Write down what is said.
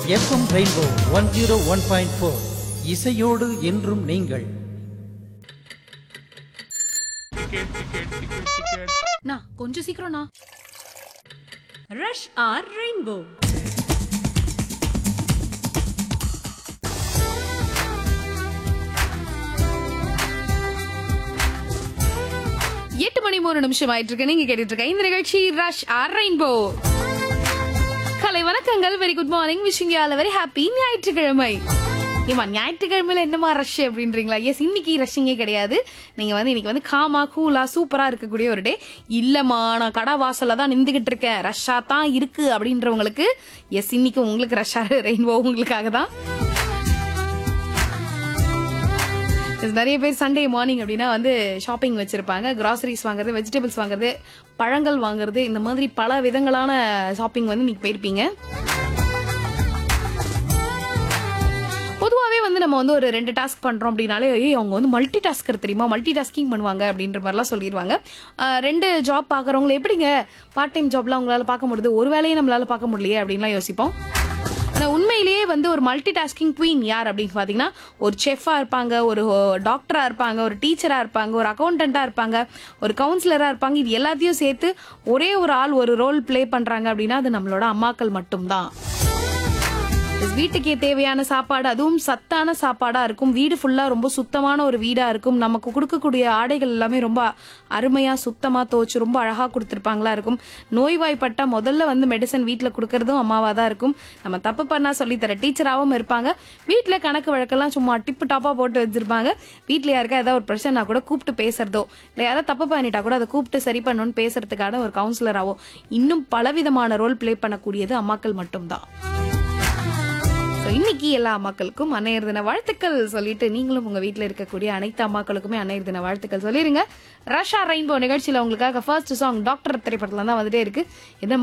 FM rainbow one zero one point four இசையோடு என்றும் நீங்கள் நான் கொஞ்சம் சீக்கிரம்ண்ணா ரஷ் ஆர் ரெயின்போ எட்டு மணி மூணு நிமிஷம் ஆயிட்டு இருக்கு நீங்க கேட்டுட்டு இருக்க இந்த நிகழ்ச்சி ரஷ் ஆர் ரெயின்போ கலை வணக்கங்கள் very good morning wishing all very happy ஞாயிற்றுக்கிழமை ஏமா ஞாயிற்றுக்கிழமையில என்னமா ரஷ் அப்படின்றீங்களா எஸ் இன்னைக்கு ரஷ்ஷிங்கே கிடையாது நீங்க வந்து இன்னைக்கு வந்து காமா கூலா சூப்பரா இருக்கக்கூடிய ஒரு டே இல்லம்மா நான் கடை வாசல்ல தான் நின்றுகிட்டு இருக்கேன் ரஷ்ஷா தான் இருக்கு அப்படின்றவங்களுக்கு எஸ் இன்னைக்கு உங்களுக்கு ரஷ்ஷா ரெயின்போ உங்களுக்காக தான் Yes, நிறைய பேர் சண்டே மார்னிங் அப்படின்னா வந்து ஷாப்பிங் வச்சிருப்பாங்க கிராசரிஸ் வாங்குறது வெஜிடபிள்ஸ் வாங்குறது பழங்கள் வாங்குறது இந்த மாதிரி பல விதங்களான ஷாப்பிங் வந்து நீங்க போயிருப்பீங்க பொதுவாகவே வந்து நம்ம வந்து ஒரு ரெண்டு டாஸ்க் பண்றோம் அப்படின்னாலே ஏய் அவங்க வந்து மல்டி டாஸ்கர் தெரியுமா மல்டி டாஸ்கிங் பண்ணுவாங்க அப்படின்ற மாதிரிலாம் சொல்லிடுவாங்க ஆஹ் ரெண்டு ஜாப் பார்க்குறவங்களை எப்படிங்க பார்ட் டைம் ஜாப்லாம் அவங்களால பார்க்க முடியுது ஒரு வேலையை நம்மளால பார்க்க முடியலையே அப்படின்லாம் யோசிப்போம் ஆனா உண்மையிலேயே வந்து ஒரு மல்டி டாஸ்கிங் குவீன் யார் அப்படின்னு பாத்தீங்கன்னா ஒரு செஃபா இருப்பாங்க ஒரு டாக்டரா இருப்பாங்க ஒரு டீச்சரா இருப்பாங்க ஒரு அக்கௌண்டண்டா இருப்பாங்க ஒரு கவுன்சிலரா இருப்பாங்க இது எல்லாத்தையும் சேர்த்து ஒரே ஒரு ஆள் ஒரு ரோல் ப்ளே பண்றாங்க அப்படின்னா அது நம்மளோட அம்மாக்கள் மட்டும்தான் வீட்டுக்கே தேவையான சாப்பாடு அதுவும் சத்தான சாப்பாடா இருக்கும் வீடு ஃபுல்லா ரொம்ப சுத்தமான ஒரு வீடா இருக்கும் நமக்கு கொடுக்கக்கூடிய ஆடைகள் எல்லாமே ரொம்ப அருமையா சுத்தமா துவச்சு ரொம்ப அழகா கொடுத்துருப்பாங்களா இருக்கும் நோய்வாய்ப்பட்டா முதல்ல வந்து மெடிசன் வீட்ல கொடுக்கறதும் அம்மாவா தான் இருக்கும் நம்ம தப்பு பண்ணா சொல்லித்தர டீச்சராகவும் இருப்பாங்க வீட்ல கணக்கு வழக்கெல்லாம் சும்மா டிப்பு டாப்பா போட்டு வச்சிருப்பாங்க வீட்ல யாருக்கா ஏதாவது ஒரு பிரச்சனை கூட கூப்பிட்டு பேசுறதோ இல்ல யாராவது தப்பு பண்ணிட்டா கூட அதை கூப்பிட்டு சரி பண்ணணும்னு பேசுறதுக்கான ஒரு கவுன்சிலராவோ இன்னும் பலவிதமான ரோல் ப்ளே பண்ணக்கூடியது அம்மாக்கள் மட்டும்தான் So, இன்னைக்கு எல்லா அம்மாக்களுக்கும் அன்னையர் தின வாழ்த்துக்கள் சொல்லிட்டு நீங்களும் உங்க வீட்ல இருக்கக்கூடிய அனைத்து அம்மாக்களுக்குமே அன்னையர் தின வாழ்த்துக்கள் சொல்லிருங்க ரஷா ரெயின்போ நிகழ்ச்சியில உங்களுக்காக ஃபர்ஸ்ட் சாங் டாக்டர் திரைப்படத்துல தான் வந்துட்டே இருக்கு இந்த